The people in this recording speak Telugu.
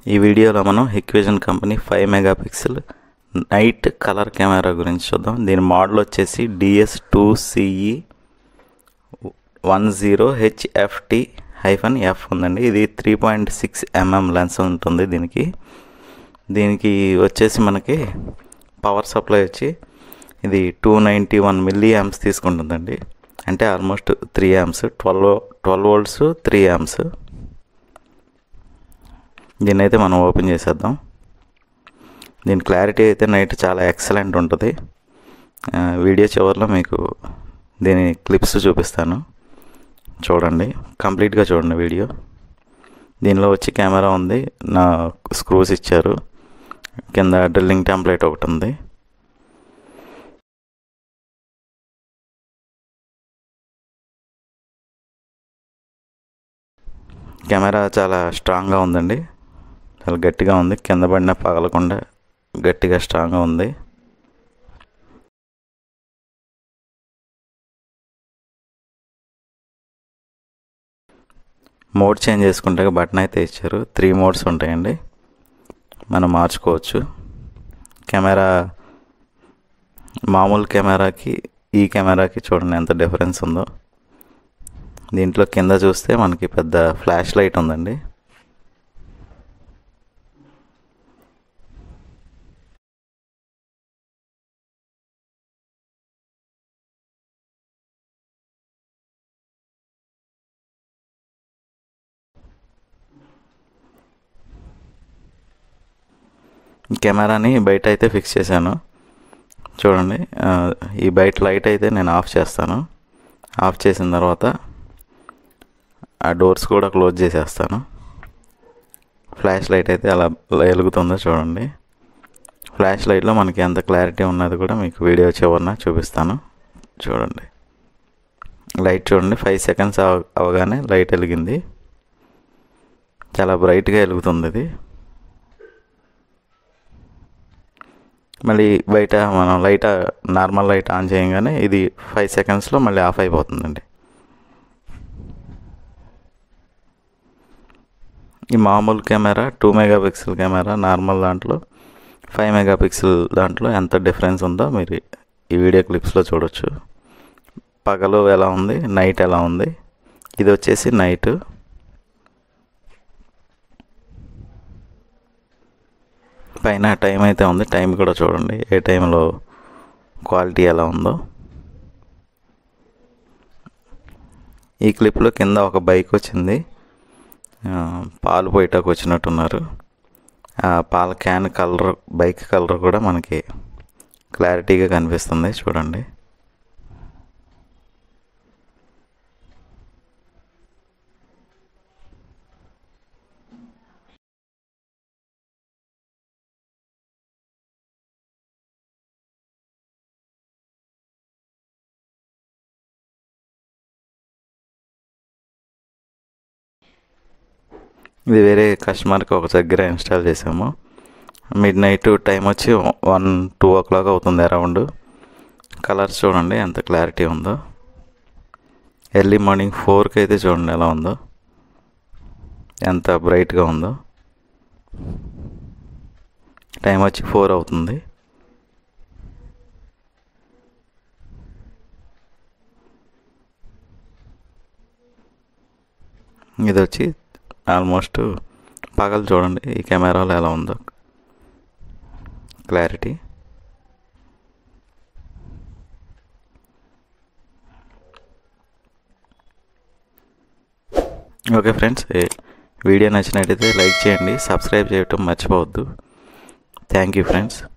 ఈ వీడియోలో మనం Hikvision company five megapixel night colour camera గురించి చూద్దాం దీని మోడల్ వచ్చేసి D S two C E one zero H F T hyphen F ఉందండి ఇది three point six M M lens ఉంటుంది దీనికి దీనికి వచ్చేసి మనకి పవర్ సప్లై వచ్చి ఇది two ninety one milliamps తీసుకుంటుందండి అంటే almost three amps twelve twelve volts three amps దీన్ని అయితే మనం ఓపెన్ చేసేద్దాం దీని క్లారిటీ అయితే నైట్ చాలా ఎక్సలెంట్ ఉంటుంది వీడియో చివరిలో మీకు దీని క్లిప్స్ చూపిస్తాను చూడండి కంప్లీట్గా చూడండి వీడియో దీనిలో వచ్చి కెమెరా ఉంది నా స్క్రూస్ ఇచ్చారు కింద డ్రిల్లింగ్ టెంప్లెట్ ఒకటి ఉంది కెమెరా చాలా స్ట్రాంగ్గా ఉందండి చాలా గట్టిగా ఉంది కింద పడిన పగలకుండా గట్టిగా స్ట్రాంగ్గా ఉంది మోడ్ చేంజ్ చేసుకుంటే బటన్ అయితే ఇచ్చారు త్రీ మోడ్స్ ఉంటాయండి మనం మార్చుకోవచ్చు కెమెరా మామూలు కెమెరాకి ఈ కెమెరాకి చూడండి ఎంత డిఫరెన్స్ ఉందో దీంట్లో కింద చూస్తే మనకి పెద్ద ఫ్లాష్ లైట్ ఉందండి కెమెరాని బయట అయితే ఫిక్స్ చేశాను చూడండి ఈ బయట లైట్ అయితే నేను ఆఫ్ చేస్తాను ఆఫ్ చేసిన తర్వాత ఆ డోర్స్ కూడా క్లోజ్ చేసేస్తాను ఫ్లాష్ లైట్ అయితే అలా వెలుగుతుందో చూడండి ఫ్లాష్ లైట్లో మనకి ఎంత క్లారిటీ ఉన్నది కూడా మీకు వీడియో చివరిన చూపిస్తాను చూడండి లైట్ చూడండి ఫైవ్ సెకండ్స్ అవ అవగానే లైట్ వెలిగింది చాలా బ్రైట్గా వెలుగుతుంది ఇది మళ్ళీ బయట మనం లైట్ నార్మల్ లైట్ ఆన్ చేయగానే ఇది ఫైవ్ సెకండ్స్లో మళ్ళీ ఆఫ్ అయిపోతుందండి ఈ మామూలు camera two megapixel camera normal దాంట్లో ఫైవ్ మెగాపిక్సెల్ దాంట్లో ఎంత డిఫరెన్స్ ఉందో మీరు ఈ వీడియో క్లిప్స్లో చూడొచ్చు పగలు ఎలా ఉంది నైట్ ఎలా ఉంది ఇది వచ్చేసి నైట్ పైన టైం అయితే ఉంది టైం కూడా చూడండి ఏ టైంలో క్వాలిటీ ఎలా ఉందో ఈ క్లిప్లో కింద ఒక బైక్ వచ్చింది పాలు పోయటానికి వచ్చినట్టున్నారు ఆ పాల క్యాన్ కలర్ బైక్ కలర్ కూడా మనకి క్లారిటీగా కనిపిస్తుంది చూడండి ఇది వేరే కస్టమర్కి ఒక దగ్గర ఇన్స్టాల్ చేసాము మిడ్ నైట్ టైం వచ్చి వన్ టూ ఓ క్లాక్ అవుతుంది అరౌండ్ కలర్స్ చూడండి ఎంత క్లారిటీ ఉందో ఎర్లీ మార్నింగ్ ఫోర్కి అయితే చూడండి ఎలా ఉందో ఎంత బ్రైట్గా ఉందో టైం వచ్చి ఫోర్ అవుతుంది ఇది వచ్చి ఆల్మోస్ట్ పగలు చూడండి ఈ కెమెరాలో ఎలా ఉందో క్లారిటీ ఓకే ఫ్రెండ్స్ వీడియో నచ్చినట్టయితే లైక్ చేయండి సబ్స్క్రైబ్ చేయటం మర్చిపోవద్దు థ్యాంక్ యూ ఫ్రెండ్స్